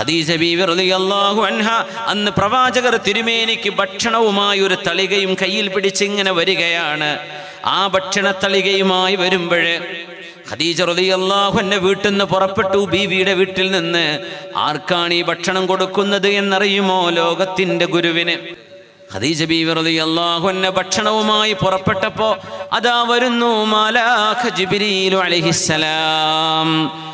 ഖദീജ ബീവി റളിയല്ലാഹു അൻഹ അന്ന് പ്രവാചകർ തിരുമേനിക്ക് ഭക്ഷണവുമായി ഒരു തളികയും കയ്യിൽ പിടിച്ച് ഇങ്ങനെ വരികയാണ് ആ ഭക്ഷണ തളികയുമായി വരുമ്പോഴേ ഖദീജ റളിയല്ലാഹു അൻഹ വീട്ടിൽ നിന്ന് പുറപ്പെട്ടു ബീവിയുടെ വീട്ടിൽ നിന്ന് ആർക്കാണ് ഈ ഭക്ഷണം കൊടുക്കുന്നത് എന്നറിയുമോ ലോകത്തിന്റെ ഗുരുവിന് ഖദീജ ബീവി റളിയല്ലാഹു അൻഹ ഭക്ഷണവുമായി പുറപ്പെട്ടപ്പോ അതാ വരുന്നു മാലാഖ ജിബ്രീലു അലൈഹിസ്സലാം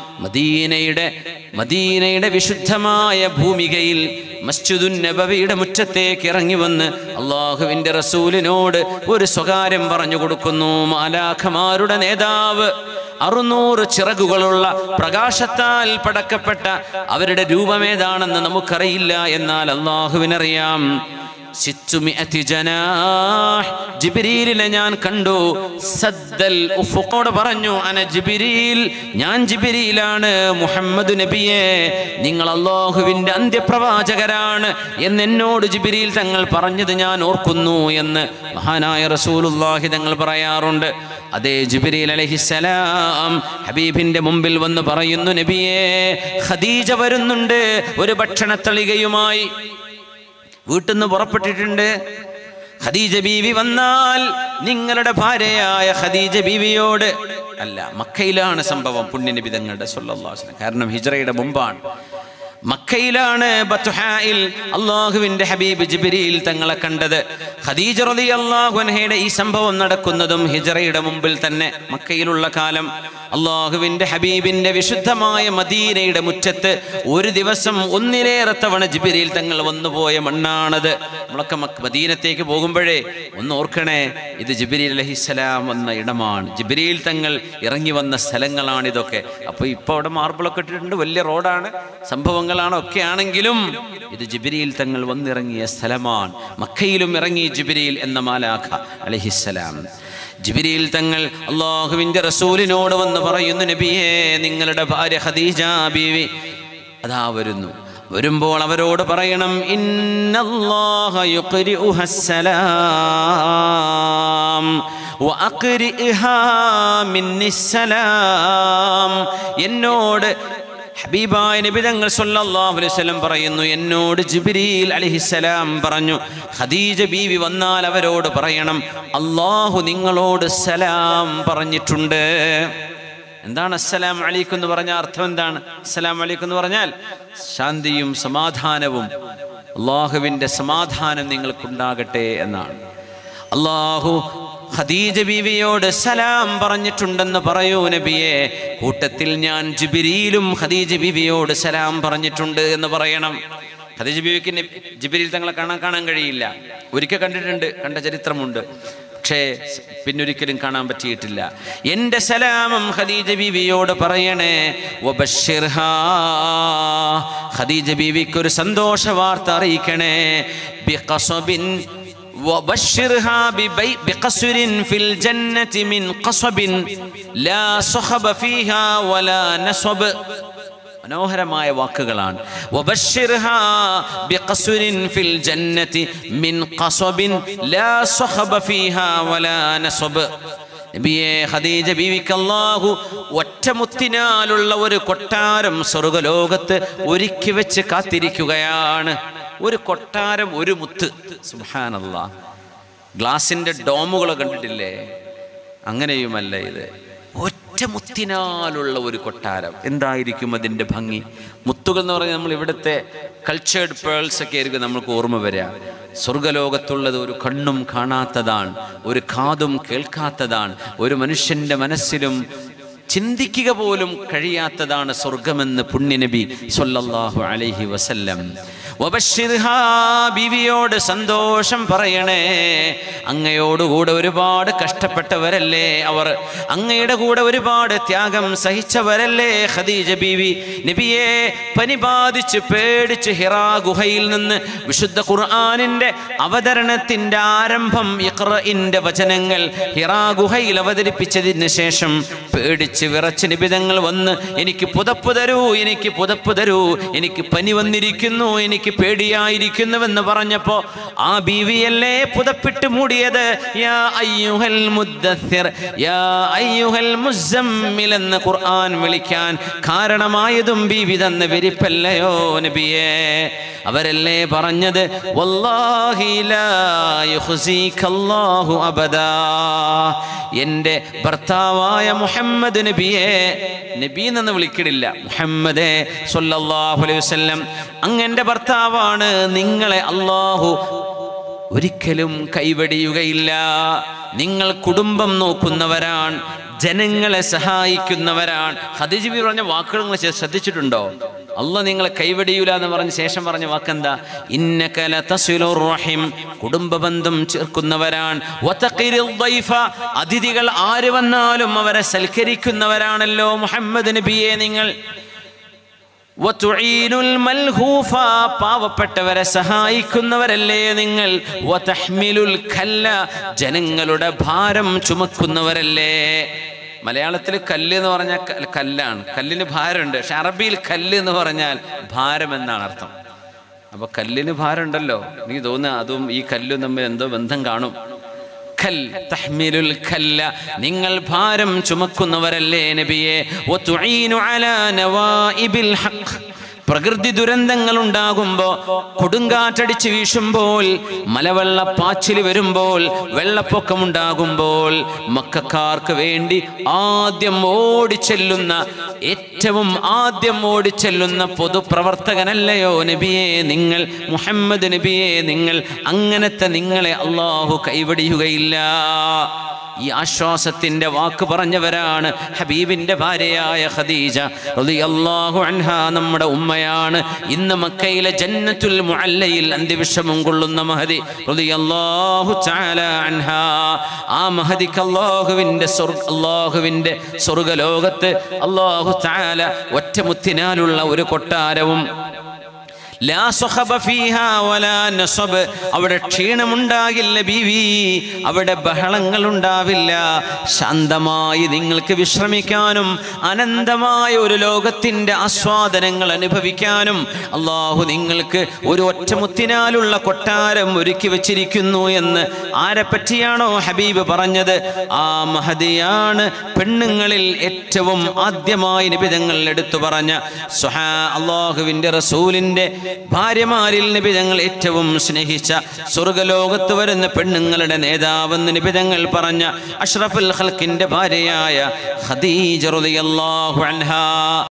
മദീനയുടെ മദീനയുടെ വിശുദ്ധമായ ഭൂമികയിൽ മസ്ജിദുൻ നബവിയുടെ മുറ്റത്തേക്ക് ഇറങ്ങി വന്ന് അള്ളാഹുവിൻ്റെ റസൂലിനോട് ഒരു സ്വകാര്യം പറഞ്ഞു കൊടുക്കുന്നു മാലാഖമാരുടെ നേതാവ് അറുന്നൂറ് ചിറകുകളുള്ള പ്രകാശത്താൽ പടക്കപ്പെട്ട അവരുടെ രൂപമേതാണെന്ന് നമുക്കറിയില്ല എന്നാൽ അള്ളാഹുവിനറിയാം സിത്തുമിഅത്തി ജനാഹ് ജിബ്രീലിനെ ഞാൻ കണ്ടു സദ്ദൽ ഉഫുഖോട് പറഞ്ഞു അന ജിബ്രീൽ ഞാൻ ജിബ്രീലാണ് മുഹമ്മദ് നബിയെ നിങ്ങൾ അള്ളാഹുവിൻ്റെ അന്ത്യപ്രവാചകരാണ് എന്ന് എന്നോട് ജിബ്രീൽ തങ്ങൾ പറഞ്ഞത് ഞാൻ ഓർക്കുന്നു എന്ന് മഹാനായ റസൂലുള്ളാഹി തങ്ങൾ പറയാറുണ്ട് അതേ ജിബ്രീൽ അലഹിസലാം ഹബീബിന്റെ മുമ്പിൽ വന്ന് പറയുന്നു നബിയെ ഖദീജ വരുന്നുണ്ട് ഒരു ഭക്ഷണത്തളികയുമായി വീട്ടിൽ നിന്ന് പുറപ്പെട്ടിട്ടുണ്ട് ഖദീജ ബീവി വന്നാൽ നിങ്ങളുടെ ഭാര്യയായ ഖദീജ ബീവിയോട് അല്ല മക്കയിലാണ് സംഭവം പുണ്യനബി തങ്ങളുടെ സല്ലല്ലാഹു അലൈഹി വസല്ലം കാരണം ഹിജ്റയുടെ മുമ്പാണ് മക്കയിലാണ് ബത്തുഹായിൽ അള്ളാഹുവിന്റെ ഹബീബ് ജിബ്രീൽ തങ്ങളെ കണ്ടത് ഖദീജ റളിയല്ലാഹു അൻഹയുടെ ഈ സംഭവം നടക്കുന്നതും ഹിജ്റയുടെ മുമ്പിൽ തന്നെ മക്കയിലുള്ള കാലം അള്ളാഹുവിന്റെ ഹബീബിന്റെ വിശുദ്ധമായ മദീനയുടെ മുറ്റത്ത് ഒരു ദിവസം ഒന്നിലേറെ തവണ ജിബ്രീൽ തങ്ങൾ വന്നുപോയ മണ്ണാണത് നമ്മളൊക്കെ മക്ക- മദീനത്തേക്ക് പോകുമ്പോഴേ ഒന്ന് ഓർക്കണേ ഇത് ജിബ്രീൽ അലഹിസ്സലാം വന്ന ഇടമാണ് ജിബ്രീൽ തങ്ങൾ ഇറങ്ങി വന്ന സ്ഥലങ്ങളാണ് ഇതൊക്കെ അപ്പോൾ ഇപ്പോൾ അവിടെ മാർബിളൊക്കെ ഇട്ടിട്ടുണ്ട് വലിയ റോഡാണ് സംഭവങ്ങളാണ് ഒക്കെ ആണെങ്കിലും ഇത് ജിബ്രീൽ തങ്ങൾ വന്നിറങ്ങിയ സ്ഥലമാണ് മക്കയിലും ഇറങ്ങി ജിബ്രീൽ എന്ന മാലാഖ അലഹിസ്സലാം ജിബ്രീൽ തങ്ങൾ അള്ളാഹുവിൻ്റെ റസൂലിനോട് വന്ന് പറയുന്നു നബിയേ നിങ്ങളുടെ ഭാര്യ ഖദീജ ബീവി അതാ വരുന്നു വരുമ്പോൾ അവരോട് പറയണം ഇന്നല്ലാഹ യുഖ്രിഉഹ സലാം വഅഖ്രിഇഹാ മിന്നിസ്സലാം എന്നോട് ഹബീബായ നബി തങ്ങൾ സല്ലല്ലാഹു അലൈഹി വസല്ലം പറയുന്നു എന്നോട് ജിബ്രീൽ അലൈഹിസ്സലാം പറഞ്ഞു ഖദീജ ബീവി വന്നാൽ അവരോട് പറയണം അള്ളാഹു നിങ്ങളോട് സലാം പറഞ്ഞിട്ടുണ്ട് എന്താണ് അസ്സലാം അലൈക്കും എന്ന് പറഞ്ഞ അർത്ഥം എന്താണ് അസ്സലാം അലൈക്കും എന്ന് പറഞ്ഞാൽ ശാന്തിയും സമാധാനവും അള്ളാഹുവിൻ്റെ സമാധാനം നിങ്ങൾക്കുണ്ടാകട്ടെ എന്നാണ് അള്ളാഹു ഖദീജ ബീവിയോട് സലാം പറഞ്ഞിട്ടുണ്ടെന്ന് പറയൂ നബിയെ കൂട്ടത്തിൽ ഞാൻ ജിബിരിയിലും ഖദീജ ബീവിയോട് സലാം പറഞ്ഞിട്ടുണ്ട് എന്ന് പറയണം ഖദീജ ബീവിക്ക് നബി- ജിബിരിയിൽ തങ്ങളെ കാണാൻ കാണാൻ കഴിയില്ല ഒരിക്കൽ കണ്ടിട്ടുണ്ട് കണ്ട ചരിത്രമുണ്ട് പക്ഷേ പിന്നൊരിക്കലും കാണാൻ പറ്റിയിട്ടില്ല എൻ്റെ സലാമം ഖദീജ ബീവിയോട് പറയണേ വബശ്ശിർഹാ. ഖദീജ ബീവിക്ക് ഒരു സന്തോഷ വാർത്ത അറിയിക്കണേ ബിഖസബിൻ وبشرها ببي بقصر في الجنة من قصب لا صخب فيها ولا نصب മനോഹരമായ വാക്കുകളാണ് وبشرها بقصر في الجنة من قصب لا صخب فيها ولا نصب നബിയെ ഖദീജ ബീവിക്ക് അല്ലാഹു ഒറ്റമുത്തിനാലുള്ള ഒരു കൊട്ടാരം സ്വർഗലോകത്ത് ഒരുക്കി വെച്ച് കാത്തിരിക്കുകയാണ് ഒരു കൊട്ടാരം ഒരു മുത്ത് സുഹാനല്ല ഗ്ലാസിന്റെ ഡോമുകൾ കണ്ടിട്ടില്ലേ അങ്ങനെയുമല്ല ഇത് ഒറ്റ മുത്തിനാലുള്ള ഒരു കൊട്ടാരം എന്തായിരിക്കും അതിൻ്റെ ഭംഗി മുത്തുകൾ എന്ന് പറഞ്ഞാൽ നമ്മൾ ഇവിടുത്തെ കൾച്ചേർഡ് പേൾസ് ഒക്കെ ആയിരിക്കും നമുക്ക് ഓർമ്മ വരിക സ്വർഗലോകത്തുള്ളത് ഒരു കണ്ണും കാണാത്തതാണ് ഒരു കാതും കേൾക്കാത്തതാണ് ഒരു മനുഷ്യൻ്റെ മനസ്സിലും ചിന്തിക്കുക പോലും കഴിയാത്തതാണ് സ്വർഗമെന്ന് പുണ്യനബി സല്ലല്ലാഹു അലൈഹി വസല്ലം വബശ്ശിർഹാ ബീവിയോട് സന്തോഷം പറയണേ അങ്ങയോടുകൂടെ ഒരുപാട് കഷ്ടപ്പെട്ടവരല്ലേ അവർ അങ്ങയുടെ കൂടെ ഒരുപാട് ത്യാഗം സഹിച്ചവരല്ലേ ഖദീജ ബീവി നബിയെ പനി ബാധിച്ച് പേടിച്ച് ഹിറാ ഗുഹയിൽ നിന്ന് വിശുദ്ധ ഖുർആാനിന്റെ അവതരണത്തിന്റെ ആരംഭം ഇഖ്റഇന്റെ വചനങ്ങൾ ഹിറാ ഗുഹയിൽ അവതരിപ്പിച്ചതിന് ശേഷം പേടിച്ച് വിറച്ച് നിബിതങ്ങൾ വന്ന് എനിക്ക് പുതപ്പ് തരൂ എനിക്ക് പുതപ്പ് തരൂ എനിക്ക് പനി വന്നിരിക്കുന്നു എനിക്ക് പേടിയായിരിക്കുന്നുവെന്ന് പറഞ്ഞപ്പോ ആ ബീവിയല്ലേ പുതപ്പിട്ട് മൂടിയത് യാ അയ്യുഹൽ മുദ്ദസ്സിർ യാ അയ്യുഹൽ മുസമ്മിൽ എന്ന് ഖുർആൻ വിളിക്കാൻ കാരണമായതും ബീവി തന്ന വിരിപ്പല്ലയോ നബിയേ അവരല്ലേ പറഞ്ഞത് വല്ലാഹി ലാ യുഖ്സികല്ലാഹു അബദാ എൻ്റെ ഭർത്താവായ മുഹമ്മദ് നബിയെ നബി എന്ന് വിളിക്കണില്ല മുഹമ്മദേ സല്ലല്ലാഹു അലൈഹി വസല്ലം അങ്ങൻ്റെ ഭർത്താവാണ് നിങ്ങളെ അള്ളാഹു ഒരിക്കലും കൈവടിയുകയില്ല നിങ്ങൾ കുടുംബം നോക്കുന്നവരാണ് ജനങ്ങളെ സഹായിക്കുന്നവരാണ് ഹദിജബി പറഞ്ഞ വാക്കുകൾ നിങ്ങൾ ശ- ശ്രദ്ധിച്ചിട്ടുണ്ടോ അല്ല നിങ്ങളെ കൈവടിയൂല എന്ന് പറഞ്ഞ ശേഷം പറഞ്ഞ വാക്കെന്താ ഇന്നകല തസ്വിലുർ റഹിം കുടുംബ ബന്ധം ചേർക്കുന്നവരാണ് വതഖിരിൽ ضيഫ അതിഥികൾ ആര് വന്നാലും അവരെ സൽക്കരിക്കുന്നവരാണല്ലോ മുഹമ്മദ് നബിയെ നിങ്ങൾ വതുഈനുൽ മൽഹൂഫ പാവപ്പെട്ടവരെ സഹായിക്കുന്നവരല്ലേ നിങ്ങൾ വതഹ്മിലുൽ കല്ല ജനങ്ങളുടെ ഭാരം ചുമക്കുന്നവരല്ലേ മലയാളത്തിൽ കല്ല് എന്ന് പറഞ്ഞാൽ ക- കല്ലാണ് കല്ലിന് ഭാരമുണ്ട് പക്ഷെ അറബിയിൽ കല്ല് എന്ന് പറഞ്ഞാൽ ഭാരം എന്നാണ് അർത്ഥം അപ്പൊ കല്ലിന് ഭാരമുണ്ടല്ലോ എനിക്ക് തോന്നുന്നു അതും ഈ കല്ലും തമ്മിൽ എന്തോ ബന്ധം കാണും ഖൽ തഹ്മിലുൽ ഖല്ല നിങ്ങൾ ഭാരം ചുമക്കുന്നവരല്ലേ നബിയെ വതുഈനു അലാ നവാഇബിൽ ഹഖ് പ്രകൃതി ദുരന്തങ്ങൾ ഉണ്ടാകുമ്പോ കൊടുങ്കാറ്റടിച്ച് വീശുമ്പോൾ മലവെള്ളപ്പാച്ചിൽ വരുമ്പോൾ വെള്ളപ്പൊക്കമുണ്ടാകുമ്പോൾ മക്കാർക്ക് വേണ്ടി ആദ്യം ഓടിച്ചെല്ലുന്ന ഏറ്റവും ആദ്യം ഓടിച്ചെല്ലുന്ന പൊതുപ്രവർത്തകനല്ലയോ നബിയെ നിങ്ങൾ മുഹമ്മദ് നബിയെ നിങ്ങൾ അങ്ങനത്തെ നിങ്ങളെ അള്ളാഹു കൈവടിയുകയില്ല ഈ ആശ്വാസത്തിന്റെ വാക്ക് പറഞ്ഞവരാണ് ഹബീബിന്റെ ഭാര്യയായ ഖദീജ റളിയല്ലാഹു അൻഹ നമ്മുടെ ഉമ്മയാണ് ഇന്ന് മക്കയിലെ ജന്നത്തുൽ മുഅല്ലയിൽ അന്ത്യവിഷമം കൊള്ളുന്ന മഹദി റളിയല്ലാഹു തആല അൻഹ ആ മഹദിക്ക് അല്ലാഹുവിന്റെ സ്വർഗ അല്ലാഹുവിന്റെ സ്വർഗലോകത്ത് അല്ലാഹു തആല ഒറ്റമുത്തിനാലുള്ള ഒരു കൊട്ടാരവും ലാ സ്വഖബ ഫീഹാ വലാ നസബ് അവിടെ ക്ഷീണമുണ്ടാകില്ല ബീവി അവിടെ ബഹളങ്ങൾ ഉണ്ടാവില്ല ശാന്തമായി നിങ്ങൾക്ക് വിശ്രമിക്കാനും അനന്തമായ ഒരു ലോകത്തിന്റെ ആസ്വാദനങ്ങൾ അനുഭവിക്കാനും അള്ളാഹു നിങ്ങൾക്ക് ഒരു ഒറ്റമുത്തിനാലുള്ള കൊട്ടാരം ഒരുക്കി വെച്ചിരിക്കുന്നു എന്ന് ആരെ പറ്റിയാണോ ഹബീബ് പറഞ്ഞത് ആ മഹദിയാണ് പെണ്ണുങ്ങളിൽ ഏറ്റവും ആദ്യമായി നിബിതങ്ങൾ എടുത്തു പറഞ്ഞ സുഹാ അള്ളാഹുവിന്റെ റസൂലിന്റെ ഭാര്യമാരിൽ നിബിതങ്ങൾ ഏറ്റവും സ്നേഹിച്ച സ്വർഗലോകത്ത് വരുന്ന പെണ്ണുങ്ങളുടെ നേതാവെന്ന് നിബിതങ്ങൾ പറഞ്ഞ അഷ്റഫുൽ ഖൽക്കിന്റെ ഭാര്യയായ ഖദീജ റളിയല്ലാഹു അൻഹാ